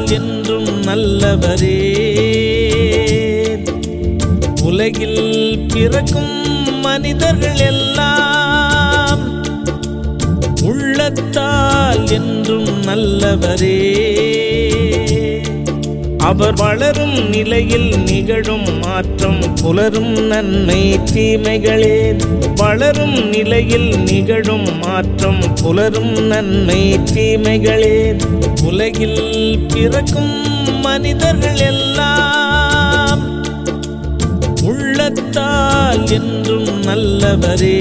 என்றும் நல்லவரே உலகில் பிறக்கும் மனிதர்கள் எல்லாம் உள்ளத்தால் என்றும் நல்லவரே அவர் வளரும் நிலையில் நிகழும் மாற்றம் புலரும் நன்மை தீமைகளே வளரும் நிலையில் நிகழும் மாற்றம் புலரும் நன்மை தீமைகளே உலகில் பிறக்கும் மனிதர்கள் எல்லாம் உள்ளத்தால் என்றும் நல்லவரே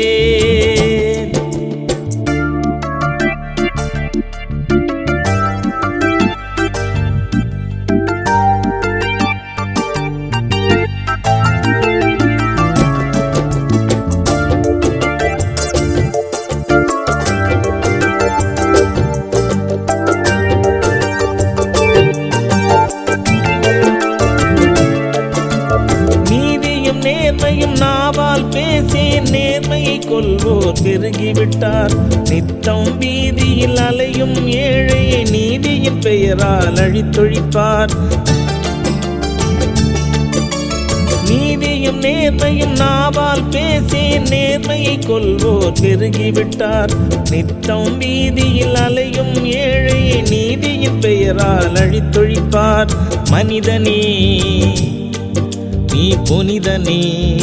நீதியும் நேர்மையும் நாவால் பேசி நேர்மையை கொள்வோர் பெருகிவிட்டார் நித்தம் வீதியில் அலையும் ஏழையை நீதியின் பெயரால் அழித்தொழிப்பார் நீதியும் நேர்மையும் நாவால் பேசி நேர்மையை கொள்வோர் பெருகிவிட்டார் நித்தம் வீதியில் அலையும் ஏழையை நீதியின் பெயரால் அழித்தொழிப்பார் மனிதனே நீ புனிதனே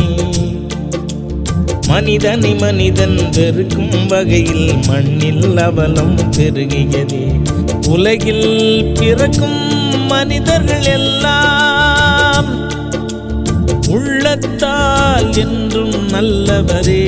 மனிதனை மனிதன் வெறுக்கும் வகையில் மண்ணில் அவலம் பெருகியதே உலகில் பிறக்கும் மனிதர்கள் எல்லாம் உள்ளத்தால் என்றும் நல்லவரே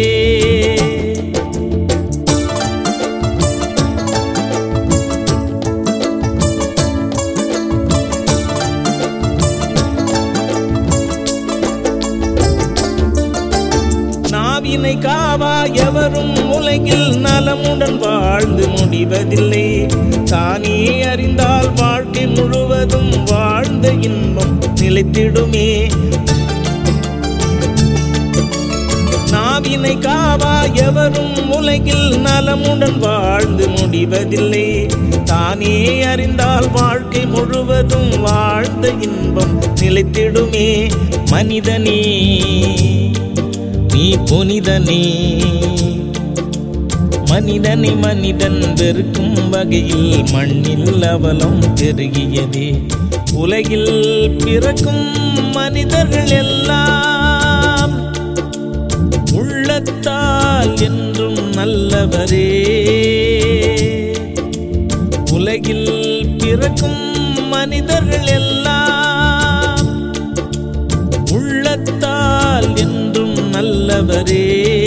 நாவினை காவா எவரும் உலகில் நலமுடன் வாழ்ந்து முடிவதில்லை தானே அறிந்தால் வாழ்க்கை முழுவதும் வாழ்ந்த இன்பம் நிலைத்திடுமே நாவினை காவா எவரும் உலகில் நலமுடன் வாழ்ந்து முடிவதில்லை தானே அறிந்தால் வாழ்க்கை முழுவதும் வாழ்ந்த இன்பம் நிலைத்திடுமே மனிதனே நீ புனிதனே மனிதனை மனிதன் வெறுக்கும் வகையில் மண்ணில் அவலம் பெருகியதே உலகில் பிறக்கும் மனிதர்கள் எல்லாம் உள்ளத்தால் என்றும் நல்லவரே உலகில் பிறக்கும் மனிதர்கள் எல்லாம் உள்ளத்தால் என்றும் நல்லவரே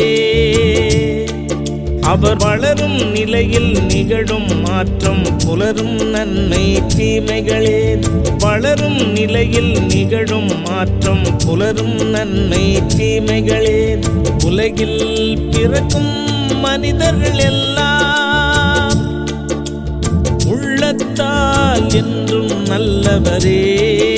அவர் வளரும் நிலையில் நிகழும் மாற்றம் புலரும் நன்மை தீமைகளே வளரும் நிலையில் நிகழும் மாற்றம் புலரும் நன்மை தீமைகளே உலகில் பிறக்கும் மனிதர்கள் எல்லாம் உள்ளத்தால் என்றும் நல்லவரே